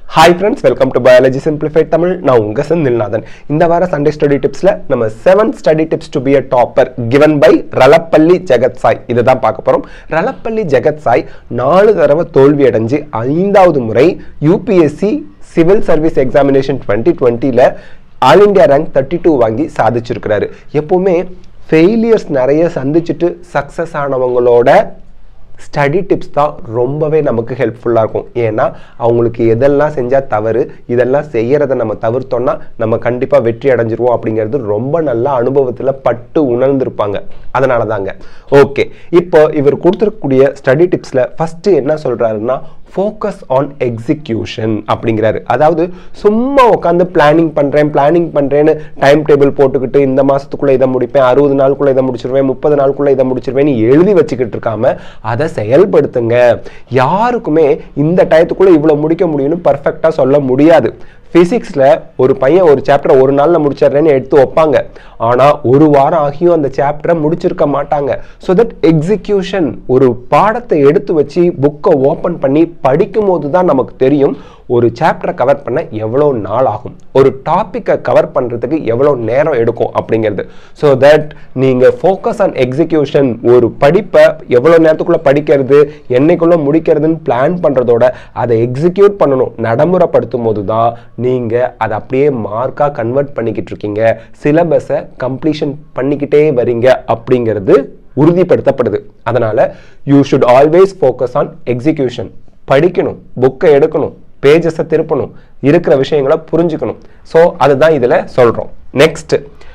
hi friends welcome to biology simplified Tamil நான் உங்க செந்தில்நாதன் இந்த வார சண்டே ஸ்டடி டிப்ஸ்ல நம்ம seven study tips to be a topper given by Ralapalli Jagath Sai இதை தான் பார்க்க போறோம் ரலப்பள்ளி ஜெகத் சாய் நாலு தடவை தோல்வி அடைஞ்சு ஐந்தாவது முறை UPSC civil service examination twenty டுவெண்ட்டியில் all India rank thirty two வாங்கி சாதிச்சிருக்கிறாரு எப்பவுமே ஃபெயிலியர்ஸ் நிறைய சந்திச்சுட்டு சக்ஸஸ் ஆனவங்களோட ஸ்டடி டிப்ஸ் தான் ரொம்பவே நமக்கு ஹெல்ப்ஃபுல்லாக இருக்கும் ஏன்னா அவங்களுக்கு எதெல்லாம் செஞ்சால் தவறு இதெல்லாம் செய்யறதை நம்ம தவிர்த்தோம்னா நம்ம கண்டிப்பாக வெற்றி அடைஞ்சிருவோம் அப்படிங்கிறது ரொம்ப நல்ல அனுபவத்தில் பட்டு உணர்ந்திருப்பாங்க அதனால தாங்க ஓகே இப்போ இவர் கொடுத்துருக்கக்கூடிய ஸ்டடி டிப்ஸில் ஃபஸ்ட்டு என்ன சொல்கிறாருன்னா ஃபோக்கஸ் ஆன் எக்ஸிக்யூஷன் அப்படிங்கிறாரு அதாவது சும்மா உட்காந்து பிளானிங் பண்ணுறேன் பிளானிங் பண்ணுறேன்னு டைம் டேபிள் போட்டுக்கிட்டு இந்த மாதத்துக்குள்ளே இதை முடிப்பேன் அறுபது நாளுக்குள்ளே இதை முடிச்சிருவேன் முப்பது நாளுக்குள்ளே இதை முடிச்சிருவேன்னு எழுதி வச்சுக்கிட்டு இருக்காம அதை செயல்படுத்துங்க யாருக்குமே இந்த டயத்துக்குள்ளே இவ்வளோ முடிக்க முடியும்னு பர்ஃபெக்டாக சொல்ல முடியாது ஃபிசிக்ஸில் ஒரு பையன் ஒரு சாப்டரை ஒரு நாளில் முடிச்சிடுறேன்னு எடுத்து வைப்பாங்க ஆனால் ஒரு வாரம் ஆகியும் அந்த சாப்டரை முடிச்சிருக்க மாட்டாங்க ஸோ தட் எக்ஸிக்யூஷன் ஒரு பாடத்தை எடுத்து வச்சு புக்கை ஓப்பன் பண்ணி படிக்கும் போது தான் நமக்கு தெரியும் ஒரு சாப்டரை கவர் பண்ண எவ்வளோ நாள் ஆகும் ஒரு டாப்பிக்கை கவர் பண்ணுறதுக்கு எவ்வளோ நேரம் எடுக்கும் அப்படிங்கிறது ஸோ தட் நீங்கள் ஃபோக்கஸ் ஆன் எக்ஸிக்யூஷன் ஒரு படிப்பை எவ்வளோ நேரத்துக்குள்ளே படிக்கிறது என்னைக்குள்ளே முடிக்கிறதுன்னு பிளான் பண்ணுறதோட அதை எக்ஸிக்யூட் பண்ணணும் நடைமுறைப்படுத்தும் போது தான் நீங்கள் அதை அப்படியே மார்க்காக கன்வெர்ட் பண்ணிக்கிட்டு இருக்கீங்க சிலபஸை கம்ப்ளீஷன் பண்ணிக்கிட்டே வரீங்க அப்படிங்கிறது உறுதிப்படுத்தப்படுது அதனால் you should always focus on execution படிக்கணும் புக்கை எடுக்கணும் பேஜஸை திருப்பணும் இருக்கிற விஷயங்களை புரிஞ்சுக்கணும் ஸோ அதுதான் இதில் சொல்கிறோம் next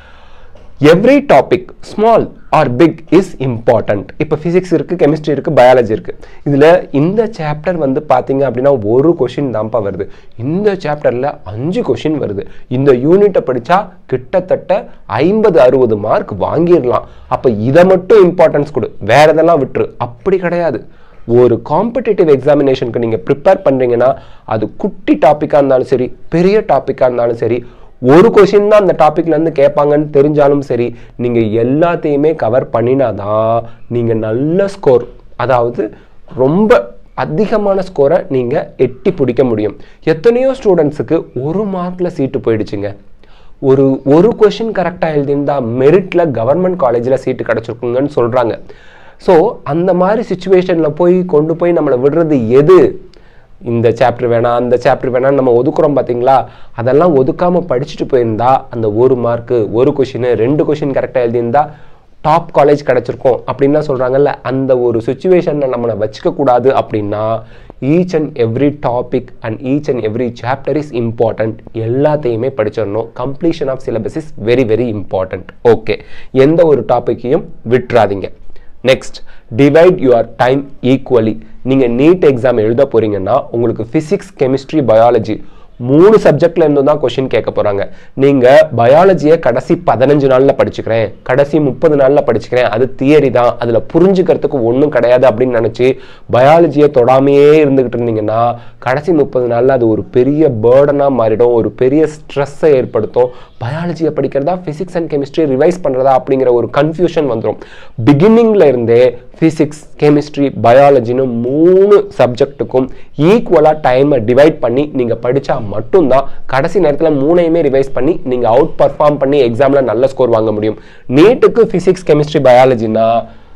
every topic small or big is important இப்போ ஃபிசிக்ஸ் இருக்குது கெமிஸ்ட்ரி இருக்குது பயாலஜி இருக்குது இதில் இந்த சாப்டர் வந்து பார்த்தீங்க அப்படின்னா ஒரு கொஷின் தான்ப்பா வருது இந்த சாப்டரில் அஞ்சு கொஷின் வருது இந்த யூனிட்டை படித்தா கிட்டத்தட்ட ஐம்பது அறுபது மார்க் வாங்கிடலாம் அப்போ இதை மட்டும் இம்பார்ட்டன்ஸ் கொடு வேற இதெல்லாம் விட்டுரு அப்படி கிடையாது ஒரு காம்படிட்டிவ் எக்ஸாமினேஷனுக்கு நீங்கள் ப்ரிப்பேர் பண்ணுறீங்கன்னா அது குட்டி டாப்பிக்காக இருந்தாலும் சரி பெரிய டாப்பிக்காக இருந்தாலும் சரி ஒரு கொஷின் தான் அந்த டாப்பிக்லேருந்து கேட்பாங்கன்னு தெரிஞ்சாலும் சரி நீங்கள் எல்லாத்தையுமே கவர் பண்ணினாதான் நீங்கள் நல்ல ஸ்கோர் அதாவது ரொம்ப அதிகமான ஸ்கோரை நீங்கள் எட்டி பிடிக்க முடியும் எத்தனையோ ஸ்டூடெண்ட்ஸுக்கு ஒரு மார்க்கில் சீட்டு போயிடுச்சுங்க ஒரு ஒரு கொஷின் கரெக்டாக எழுதியிருந்தா மெரிட்டில் கவர்மெண்ட் காலேஜில் சீட்டு கிடச்சிருக்குங்கன்னு சொல்கிறாங்க ஸோ அந்த மாதிரி சுச்சுவேஷனில் போய் கொண்டு போய் நம்மளை விடுறது எது இந்த சாப்டர் வேணாம் அந்த சாப்டர் வேணாம் நம்ம ஒதுக்குறோம் பார்த்தீங்களா அதெல்லாம் ஒதுக்காமல் படிச்சுட்டு போயிருந்தா அந்த ஒரு மார்க்கு ஒரு கொஷின் ரெண்டு கொஷின் கரெக்டாக எழுதியிருந்தா டாப் காலேஜ் கிடச்சிருக்கோம் அப்படின்லாம் சொல்கிறாங்கல்ல அந்த ஒரு சுச்சுவேஷனில் நம்மளை வச்சுக்க கூடாது அப்படின்னா each and every topic and each and every chapter is important எல்லாத்தையுமே படிச்சிடணும் completion of syllabus is very very important okay எந்த ஒரு டாப்பிக்கையும் விட்டுறாதீங்க next divide your time equally நீங்கள் நீட் எக்ஸாம் எழுத போறீங்கன்னா உங்களுக்கு ஃபிசிக்ஸ் கெமிஸ்ட்ரி பயாலஜி மூணு சப்ஜெக்ட்ல இருந்து தான் கொஸ்டின் கேட்க போறாங்க நீங்க பயாலஜியை கடைசி பதினஞ்சு நாள்ல படிச்சுக்கிறேன் கடைசி முப்பது நாள்ல படிச்சுக்கிறேன் அது தியரி தான் அதுல புரிஞ்சுக்கிறதுக்கு ஒன்றும் கிடையாது அப்படின்னு நினைச்சு பயாலஜியை தொடாமையே இருந்துகிட்டு இருந்தீங்கன்னா கடைசி முப்பது நாள்ல அது ஒரு பெரிய பேர்டனா மாறிடும் ஒரு பெரிய ஸ்ட்ரெஸ்ஸை ஏற்படுத்தும் பயாலஜியை படிக்கிறதா ஃபிசிக்ஸ் அண்ட் கெமிஸ்ட்ரி ரிவைஸ் பண்ணுறதா அப்படிங்கிற ஒரு கன்ஃபியூஷன் வந்துடும் பிகினிங்ல இருந்தே ஃபிசிக்ஸ் கெமிஸ்ட்ரி பயாலஜின்னு மூணு சப்ஜெக்ட்டுக்கும் ஈக்குவலாக டைமை டிவைட் பண்ணி நீங்கள் படித்தா மட்டும்தான் கடைசி நேரத்தில் மூணையுமே ரிவைஸ் பண்ணி நீங்கள் அவுட் பர்ஃபார்ம் பண்ணி எக்ஸாமில் நல்ல ஸ்கோர் வாங்க முடியும் நீட்டுக்கு ஃபிசிக்ஸ் கெமிஸ்ட்ரி பயாலஜினா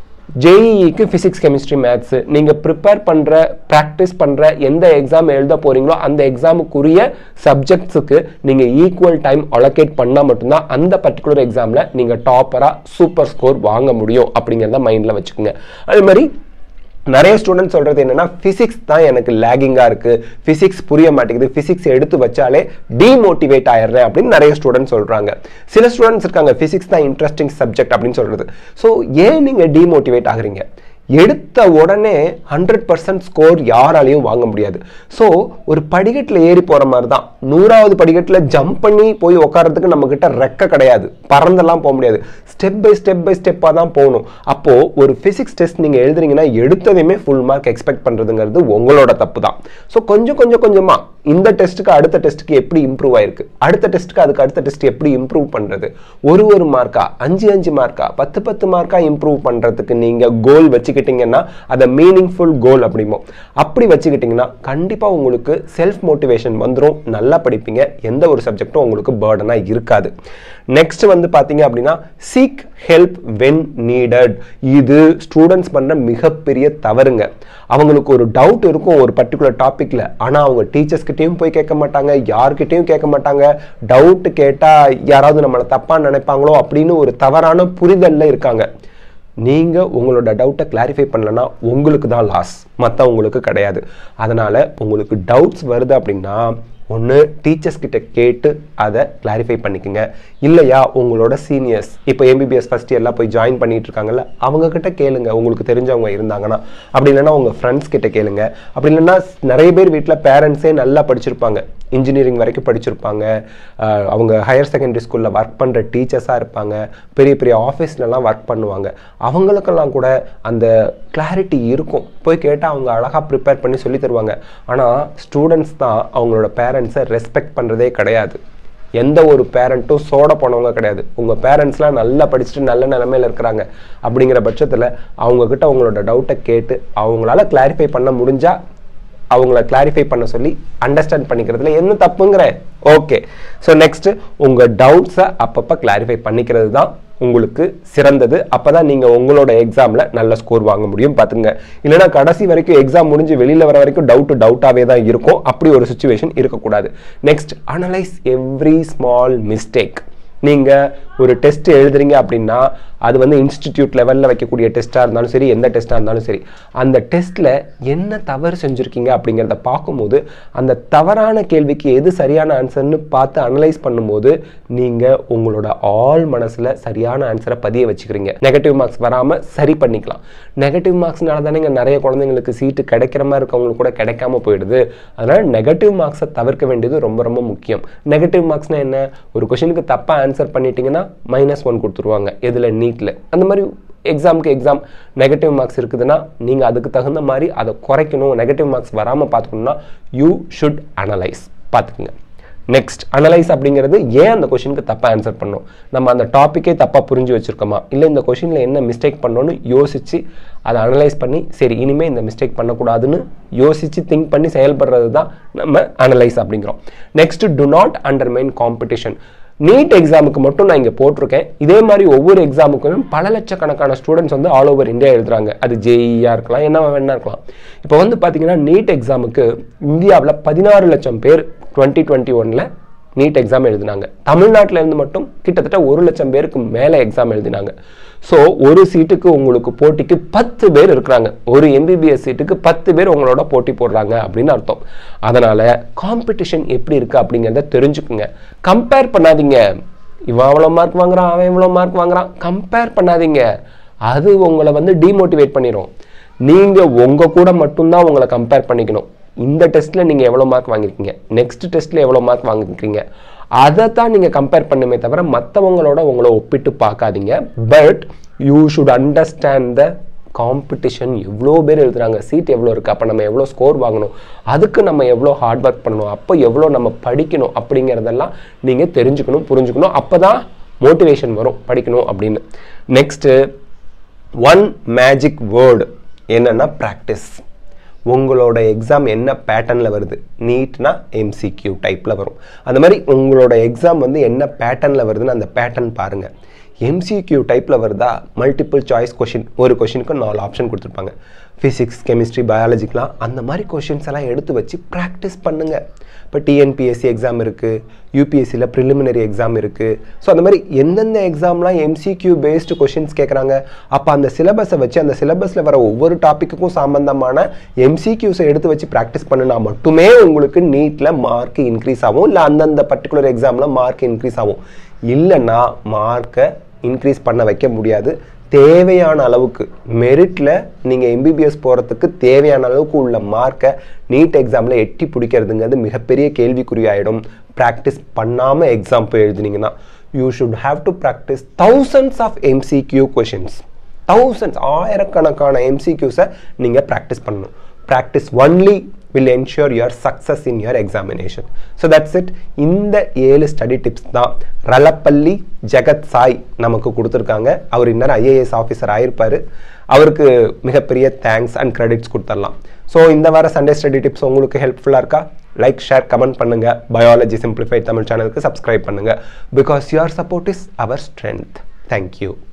ஜேஇக்கு ஃபிசிக்ஸ் கெமிஸ்ட்ரி மேத்ஸ் நீங்கள் ப்ரிப்பேர் பண்ணுற ப்ராக்டிஸ் பண்ணுற எந்த எக்ஸாம் எழுத போகிறீங்களோ அந்த எக்ஸாமுக்குரிய சப்ஜெக்ட்ஸுக்கு நீங்கள் ஈக்குவல் டைம் அலோகேட் பண்ணால் மட்டும்தான் அந்த பர்டிகுலர் எக்ஸாமில் நீங்கள் டாப்பராக சூப்பர் ஸ்கோர் வாங்க முடியும் அப்படிங்கிறத மைண்டில் வச்சுக்கோங்க அதே மாதிரி நிறைய ஸ்டூடெண்ட் சொல்றது என்னன்னா பிசிக்ஸ் தான் எனக்கு லேகிங்கா இருக்கு பிசிக்ஸ் புரிய மாட்டேங்குது பிசிக்ஸ் எடுத்து வச்சாலே டிமோட்டிவேட் ஆயிடுறேன் அப்படின்னு நிறைய ஸ்டூடெண்ட் சொல்றாங்க சில ஸ்டூடெண்ட்ஸ் இருக்காங்க பிசிக்ஸ் தான் இன்ட்ரெஸ்டிங் சப்ஜெக்ட் அப்படின்னு சொல்றது ஸோ ஏன் நீங்க டிமோட்டிவேட் ஆகுறீங்க எடுத்த உடனே ஹண்ட்ரட் பர்சன்ட் ஸ்கோர் யாராலையும் வாங்க முடியாது ஸோ ஒரு படிக்கட்டில் ஏறி போகிற மாதிரி தான் நூறாவது படிக்கட்டில் ஜம்ப் பண்ணி போய் உட்காரத்துக்கு நம்ம கிட்ட ரெக்க கிடையாது பறந்தெல்லாம் போக முடியாது ஸ்டெப் பை ஸ்டெப் பை ஸ்டெப்பாக தான் போகணும் அப்போது ஒரு ஃபிசிக்ஸ் டெஸ்ட் நீங்கள் எழுதுறீங்கன்னா எடுத்ததையுமே ஃபுல் மார்க் எக்ஸ்பெக்ட் பண்ணுறதுங்கிறது உங்களோட தப்பு தான் ஸோ கொஞ்சம் கொஞ்சம் கொஞ்சமாக இந்த டெஸ்ட்டுக்கு அடுத்த டெஸ்ட்டுக்கு எப்படி இம்ப்ரூவ் ஆயிருக்கு அடுத்த டெஸ்ட்டுக்கு அதுக்கு அடுத்த டெஸ்ட் எப்படி இம்ப்ரூவ் பண்ணுறது ஒரு ஒரு மார்க்கா அஞ்சு அஞ்சு மார்க்கா பத்து பத்து மார்க்கா இம்ப்ரூவ் பண்ணுறதுக்கு நீங்கள் கோல் வச்சுக்கிட்டு வச்சுக்கிட்டீங்கன்னா அதை மீனிங்ஃபுல் கோல் அப்படிமோ அப்படி வச்சுக்கிட்டிங்கன்னா கண்டிப்பாக உங்களுக்கு செல்ஃப் மோட்டிவேஷன் வந்துடும் நல்லா படிப்பீங்க எந்த ஒரு சப்ஜெக்ட்டும் உங்களுக்கு பேர்டனாக இருக்காது நெக்ஸ்ட் வந்து பார்த்தீங்க அப்படின்னா சீக் ஹெல்ப் வென் நீடட் இது ஸ்டூடெண்ட்ஸ் பண்ணுற மிகப்பெரிய தவறுங்க அவங்களுக்கு ஒரு டவுட் இருக்கும் ஒரு பர்டிகுலர் டாப்பிக்கில் ஆனால் அவங்க டீச்சர்ஸ்கிட்டையும் போய் கேட்க மாட்டாங்க யார்கிட்டையும் கேட்க மாட்டாங்க டவுட் கேட்டால் யாராவது நம்மளை தப்பாக நினைப்பாங்களோ அப்படின்னு ஒரு தவறான புரிதலில் இருக்காங்க நீங்கள் உங்களோட டவுட்டை கிளாரிஃபை பண்ணலன்னா உங்களுக்கு தான் லாஸ் மற்றவங்களுக்கு கிடையாது அதனால் உங்களுக்கு டவுட்ஸ் வருது அப்படின்னா ஒன்று டீச்சர்ஸ் கிட்ட கேட்டு அதை கிளாரிஃபை பண்ணிக்கோங்க இல்லையா உங்களோட சீனியர்ஸ் இப்போ எம்பிபிஎஸ் ஃபஸ்ட் இயர்லாம் போய் ஜாயின் பண்ணிட்டு இருக்காங்கல்ல அவங்க கிட்ட கேளுங்க உங்களுக்கு தெரிஞ்சவங்க இருந்தாங்கன்னா அப்படி இல்லைன்னா உங்கள் ஃப்ரெண்ட்ஸ் கிட்ட கேளுங்க அப்படி இல்லைன்னா நிறைய பேர் வீட்டில் பேரண்ட்ஸே நல்லா படிச்சிருப்பாங்க இன்ஜினியரிங் வரைக்கும் படிச்சிருப்பாங்க அஹ் அவங்க ஹையர் செகண்டரி ஸ்கூலில் ஒர்க் பண்ணுற டீச்சர்ஸாக இருப்பாங்க பெரிய பெரிய ஆஃபீஸ்லலாம் ஒர்க் பண்ணுவாங்க அவங்களுக்கெல்லாம் கூட அந்த கிளாரிட்டி இருக்கும் போய் கேட்டால் அவங்க அழகாக ப்ரிப்பேர் பண்ணி சொல்லி தருவாங்க ஆனால் ஸ்டூடெண்ட்ஸ் தான் அவங்களோட பேரண்ட்ஸை ரெஸ்பெக்ட் பண்ணுறதே கிடையாது எந்த ஒரு பேரண்ட்டும் சோட போனவங்க கிடையாது உங்கள் பேரண்ட்ஸ்லாம் நல்லா படிச்சுட்டு நல்ல நிலமையில இருக்கிறாங்க அப்படிங்கிற பட்சத்தில் அவங்கக்கிட்ட அவங்களோட டவுட்டை கேட்டு அவங்களால கிளாரிஃபை பண்ண முடிஞ்சா அவங்கள கிளாரிஃபை பண்ண சொல்லி அண்டர்ஸ்டாண்ட் பண்ணிக்கிறதுல என்ன தப்புங்கிற ஓகே ஸோ நெக்ஸ்ட் உங்கள் டவுட்ஸை அப்பப்போ கிளாரிஃபை பண்ணிக்கிறது தான் உங்களுக்கு சிறந்தது அப்போ தான் நீங்கள் உங்களோட எக்ஸாமில் நல்ல ஸ்கோர் வாங்க முடியும் பார்த்துங்க இல்லைனா கடைசி வரைக்கும் எக்ஸாம் முடிஞ்சு வெளியில் வர வரைக்கும் டவுட் டவுட்டாகவே தான் இருக்கும் அப்படி ஒரு சுச்சுவேஷன் இருக்கக்கூடாது next analyse every small mistake நீங்கள் ஒரு டெஸ்ட் எழுதுறீங்க அப்படின்னா அது வந்து இன்ஸ்டிடியூட் லெவலில் வைக்கக்கூடிய டெஸ்ட்டாக இருந்தாலும் சரி எந்த டெஸ்ட்டாக இருந்தாலும் சரி அந்த டெஸ்ட்டில் என்ன தவறு செஞ்சுருக்கீங்க அப்படிங்கிறத பார்க்கும்போது அந்த தவறான கேள்விக்கு எது சரியான ஆன்சர்னு பார்த்து அனலைஸ் பண்ணும்போது நீங்கள் உங்களோட ஆல் மனசில் சரியான ஆன்சரை பதிய வச்சுக்கிறீங்க நெகட்டிவ் மார்க்ஸ் வராமல் சரி பண்ணிக்கலாம் நெகட்டிவ் மார்க்ஸ்னால தானே இங்கே நிறைய குழந்தைங்களுக்கு சீட்டு கிடைக்கிற மாதிரி இருக்கவங்களுக்கு கூட கிடைக்காம போயிடுது அதனால் நெகட்டிவ் மார்க்ஸை தவிர்க்க வேண்டியது ரொம்ப ரொம்ப முக்கியம் நெகட்டிவ் மார்க்ஸ்னால் என்ன ஒரு கொஷனுக்கு தப்பாக ஆன்சர் பண்ணிட்டீங்கன்னா மைனஸ் ஒன் கொடுத்துருவாங்க எதில் நீட்டில் அந்த மாதிரி எக்ஸாமுக்கு எக்ஸாம் நெகட்டிவ் மார்க்ஸ் இருக்குதுன்னா நீங்கள் அதுக்கு தகுந்த மாதிரி அதை குறைக்கணும் நெகட்டிவ் மார்க்ஸ் வராமல் பார்த்துக்கணும்னா யூ ஷுட் அனலைஸ் பார்த்துக்குங்க நெக்ஸ்ட் அனலைஸ் அப்படிங்கிறது ஏன் அந்த கொஷனுக்கு தப்பாக ஆன்சர் பண்ணோம் நம்ம அந்த டாப்பிக்கே தப்பாக புரிஞ்சு வச்சுருக்கோமா இல்லை இந்த கொஷினில் என்ன மிஸ்டேக் பண்ணோன்னு யோசித்து அதை அனலைஸ் பண்ணி சரி இனிமேல் இந்த மிஸ்டேக் பண்ணக்கூடாதுன்னு யோசித்து திங்க் பண்ணி செயல்படுறது தான் நம்ம அனலைஸ் அப்படிங்கிறோம் next to not undermine competition NEET எக்ஸாமுக்கு மட்டும் நான் இங்கே போட்டிருக்கேன் இதே மாதிரி ஒவ்வொரு எக்ஸாமுக்கும் பல லட்சக்கணக்கான ஸ்டூடெண்ட்ஸ் வந்து ஆல் ஓவர் இந்தியா எழுதுறாங்க அது ஜேஇயாக இருக்கலாம் என்ன வேணா இருக்கலாம் இப்போ வந்து பார்த்தீங்கன்னா நீட் எக்ஸாமுக்கு இந்தியாவில் பதினாறு லட்சம் பேர் டுவெண்ட்டி டுவெண்ட்டி ஒனில் நீட் எக்ஸாம் எழுதினாங்க தமிழ்நாட்டில் இருந்து மட்டும் கிட்டத்தட்ட ஒரு லட்சம் பேருக்கு மேலே எக்ஸாம் எழுதினாங்க ஸோ ஒரு சீட்டுக்கு உங்களுக்கு போட்டிக்கு பத்து பேர் இருக்கிறாங்க ஒரு எம்பிபிஎஸ் சீட்டுக்கு பத்து பேர் உங்களோட போட்டி போடுறாங்க அப்படின்னு அர்த்தம் அதனால காம்படிஷன் எப்படி இருக்கு அப்படிங்கிறத தெரிஞ்சுக்குங்க கம்பேர் பண்ணாதீங்க இவன் அவ்வளோ மார்க் வாங்குறான் அவன் இவ்வளோ மார்க் வாங்குறான் கம்பேர் பண்ணாதீங்க அது உங்களை வந்து டிமோட்டிவேட் பண்ணிடும் நீங்கள் உங்கள் கூட மட்டும்தான் உங்களை கம்பேர் பண்ணிக்கணும் இந்த டெஸ்ட்டில் நீங்கள் எவ்வளோ மார்க் வாங்கியிருக்கீங்க நெக்ஸ்ட் டெஸ்ட்டில் எவ்வளோ மார்க் வாங்கியிருக்கீங்க அதை தான் நீங்கள் கம்பேர் பண்ணுமே தவிர மற்றவங்களோட உங்களை ஒப்பிட்டு பார்க்காதீங்க but you should understand the competition எவ்வளோ பேர் எழுதுறாங்க சீட் எவ்வளோ இருக்குது அப்போ நம்ம எவ்வளோ ஸ்கோர் வாங்கணும் அதுக்கு நம்ம எவ்வளோ ஹார்ட் ஒர்க் பண்ணணும் அப்போ எவ்வளோ நம்ம படிக்கணும் அப்படிங்கிறதெல்லாம் நீங்கள் தெரிஞ்சுக்கணும் புரிஞ்சுக்கணும் அப்போ தான் மோட்டிவேஷன் வரும் படிக்கணும் அப்படின்னு நெக்ஸ்ட்டு ஒன் மேஜிக் வேர்டு என்னன்னா ப்ராக்டிஸ் உங்களோட எக்ஸாம் என்ன பேட்டர்னில் வருது நீட்னா எம்சிக்யூ டைப்பில் வரும் அந்த மாதிரி உங்களோட எக்ஸாம் வந்து என்ன பேட்டர்னில் வருதுன்னு அந்த பேட்டர்ன் பாருங்கள் எம்சிக்யூ டைப்பில் வருதா மல்டிபிள் சாய்ஸ் கொஷின் ஒரு கொஷினுக்கு நாலு ஆப்ஷன் கொடுத்துருப்பாங்க ஃபிசிக்ஸ் கெமிஸ்ட்ரி பயாலஜிக்கெலாம் அந்த மாதிரி கொஷின்ஸ் எல்லாம் எடுத்து வச்சு ப்ராக்டிஸ் பண்ணுங்கள் இப்போ டிஎன்பிஎஸ்சி எக்ஸாம் இருக்குது யூபிஎஸ்சியில் ப்ரிலிமினரி எக்ஸாம் இருக்குது ஸோ அந்த மாதிரி எந்தெந்த எக்ஸாம்லாம் எம்சிக்யூ பேஸ்டு கொஷின்ஸ் கேட்குறாங்க அப்போ அந்த சிலபஸை வச்சு அந்த சிலபஸில் வர ஒவ்வொரு டாப்பிக்குக்கும் சம்பந்தமான எம்சிக்யூஸை எடுத்து வச்சு ப்ராக்டிஸ் பண்ணினா மட்டுமே உங்களுக்கு நீட்டில் மார்க் இன்க்ரீஸ் ஆகும் இல்லை அந்தந்த பர்டிகுலர் எக்ஸாமில் மார்க் இன்க்ரீஸ் ஆகும் இல்லைன்னா மார்க்கை இன்க்ரீஸ் பண்ண வைக்க முடியாது தேவையான அளவுக்கு மெரிட்டில் நீங்கள் எம்பிபிஎஸ் போகிறதுக்கு தேவையான அளவுக்கு உள்ள மார்க்கை நீட் எக்ஸாமில் எட்டி பிடிக்கிறதுங்கிறது மிகப்பெரிய கேள்விக்குறியாயிடும் ப்ராக்டிஸ் பண்ணாமல் எக்ஸாம் போய் எழுதுனீங்கன்னா you should have to practice thousands of MCQ questions thousands ஆயிரக்கணக்கான எம்சிக்யூஸை நீங்கள் ப்ராக்டிஸ் பண்ணணும் practice only will ensure your success in your examination so that's it இந்த ஏழு ஸ்டடி டிப்ஸ் தான் ரலப்பள்ளி ஜெகத் சாய் நமக்கு கொடுத்துருக்காங்க அவர் இன்னும் ஐஏஎஸ் ஆஃபீஸர் ஆயிருப்பாரு அவருக்கு மிகப்பெரிய தேங்க்ஸ் அண்ட் கிரெடிட்ஸ் கொடுத்துடலாம் ஸோ இந்த வார சண்டே ஸ்டடி டிப்ஸ் உங்களுக்கு ஹெல்ப்ஃபுல்லாக இருக்கா லைக் ஷேர் கமெண்ட் பண்ணுங்க பயாலஜி சிம்பிளிஃபைட் தமிழ் சேனலுக்கு சப்ஸ்கிரைப் பண்ணுங்க because your support is our strength thank you